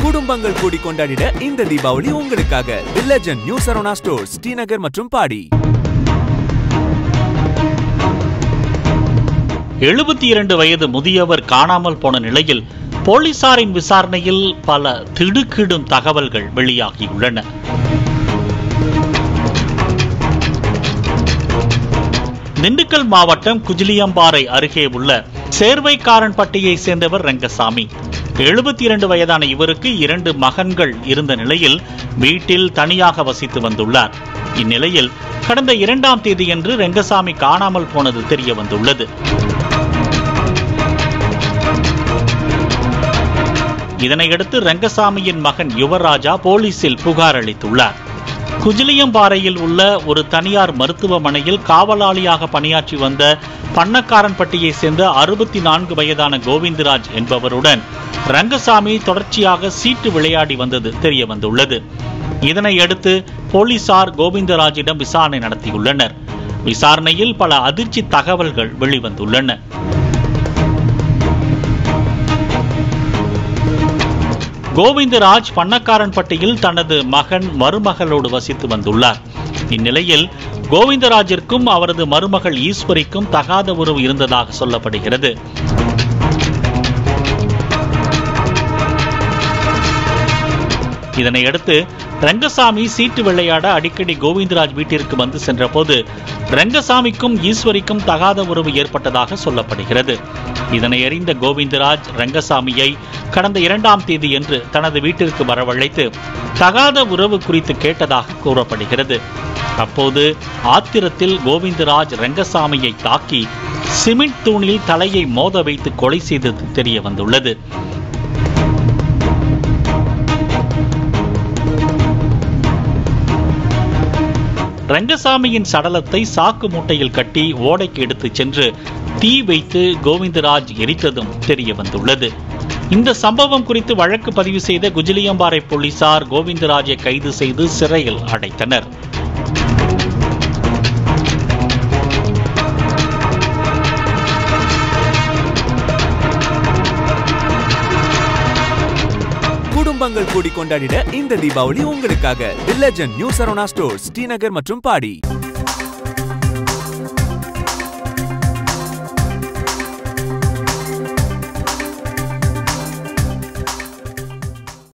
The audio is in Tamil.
குடும்பங்கள் கூடி கொண்டாடிட இந்த தீபாவளி உங்களுக்காக the legend new Saravana stores Srinagar மற்றும் பாடி எழுபத்தி இரண்டு வயது முதியவர் காணாமல் போன நிலையில் போலீசாரின் விசாரணையில் பல திடுக்கிடும் தகவல்கள் வெளியாகியுள்ளன திண்டுக்கல் மாவட்டம் குஜிலியம்பாறை அருகே உள்ள சேர்வைக்காரன்பட்டியை சேர்ந்தவர் ரங்கசாமி எழுபத்தி இரண்டு வயதான இவருக்கு இரண்டு மகன்கள் இருந்த நிலையில் வீட்டில் தனியாக வசித்து வந்துள்ளார் இந்நிலையில் கடந்த இரண்டாம் தேதியன்று ரெங்கசாமி காணாமல் போனது தெரிய வந்துள்ளது இதனையடுத்து ரங்கசாமியின் மகன் யுவராஜா போலீசில் புகார் அளித்துள்ளார் குஜிலியம்பாறையில் உள்ள ஒரு தனியார் மருத்துவமனையில் காவலாளியாக பணியாற்றி வந்த பண்ணக்காரன்பட்டியை சேர்ந்த அறுபத்தி நான்கு வயதான கோவிந்தராஜ் என்பவருடன் ரங்கசாமி தொடர்ச்சியாக சீட்டு விளையாடி வந்தது தெரிய வந்துள்ளது இதனையடுத்து போலீசார் கோவிந்தராஜிடம் விசாரணை நடத்தியுள்ளனர் விசாரணையில் பல அதிர்ச்சி தகவல்கள் வெளிவந்துள்ளன கோவிந்தராஜ் பண்ணக்காரன்பட்டியில் தனது மகன் மருமகளோடு வசித்து வந்துள்ளார் இந்நிலையில் கோவிந்தராஜிற்கும் அவரது மருமகள் ஈஸ்வரிக்கும் தகாத உறவு இருந்ததாக சொல்லப்படுகிறது இதனையடுத்து ரங்கசாமி சீட்டு விளையாட அடிக்கடி கோவிந்தராஜ் வீட்டிற்கு வந்து சென்றபோது ரங்கசாமிக்கும் ஈஸ்வரிக்கும் தகாத உறவு ஏற்பட்டதாக சொல்லப்படுகிறது இதனை அறிந்த கோவிந்தராஜ் ரங்கசாமியை கடந்த இரண்டாம் தேதி என்று தனது வீட்டிற்கு வரவழைத்து தகாத உறவு குறித்து கேட்டதாக கூறப்படுகிறது அப்போது ஆத்திரத்தில் கோவிந்தராஜ் ரங்கசாமியை தாக்கி சிமெண்ட் தூணில் தலையை மோத வைத்து கொலை செய்தது தெரிய வந்துள்ளது ரங்கசாமியின் சடலத்தை சாக்கு மூட்டையில் கட்டி ஓடைக்கு எடுத்துச் சென்று தீ வைத்து கோவிந்தராஜ் எரித்ததும் தெரிய வந்துள்ளது இந்த சம்பவம் குறித்து வழக்கு பதிவு செய்த குஜிலியம்பாறை போலீசார் கோவிந்தராஜை கைது செய்து சிறையில் அடைத்தனர் குடும்பங்கள் கூடி கொண்டாடிட இந்த தீபாவளி உங்களுக்காக the legend new Saravana stores Srinagar மற்றும் பாடி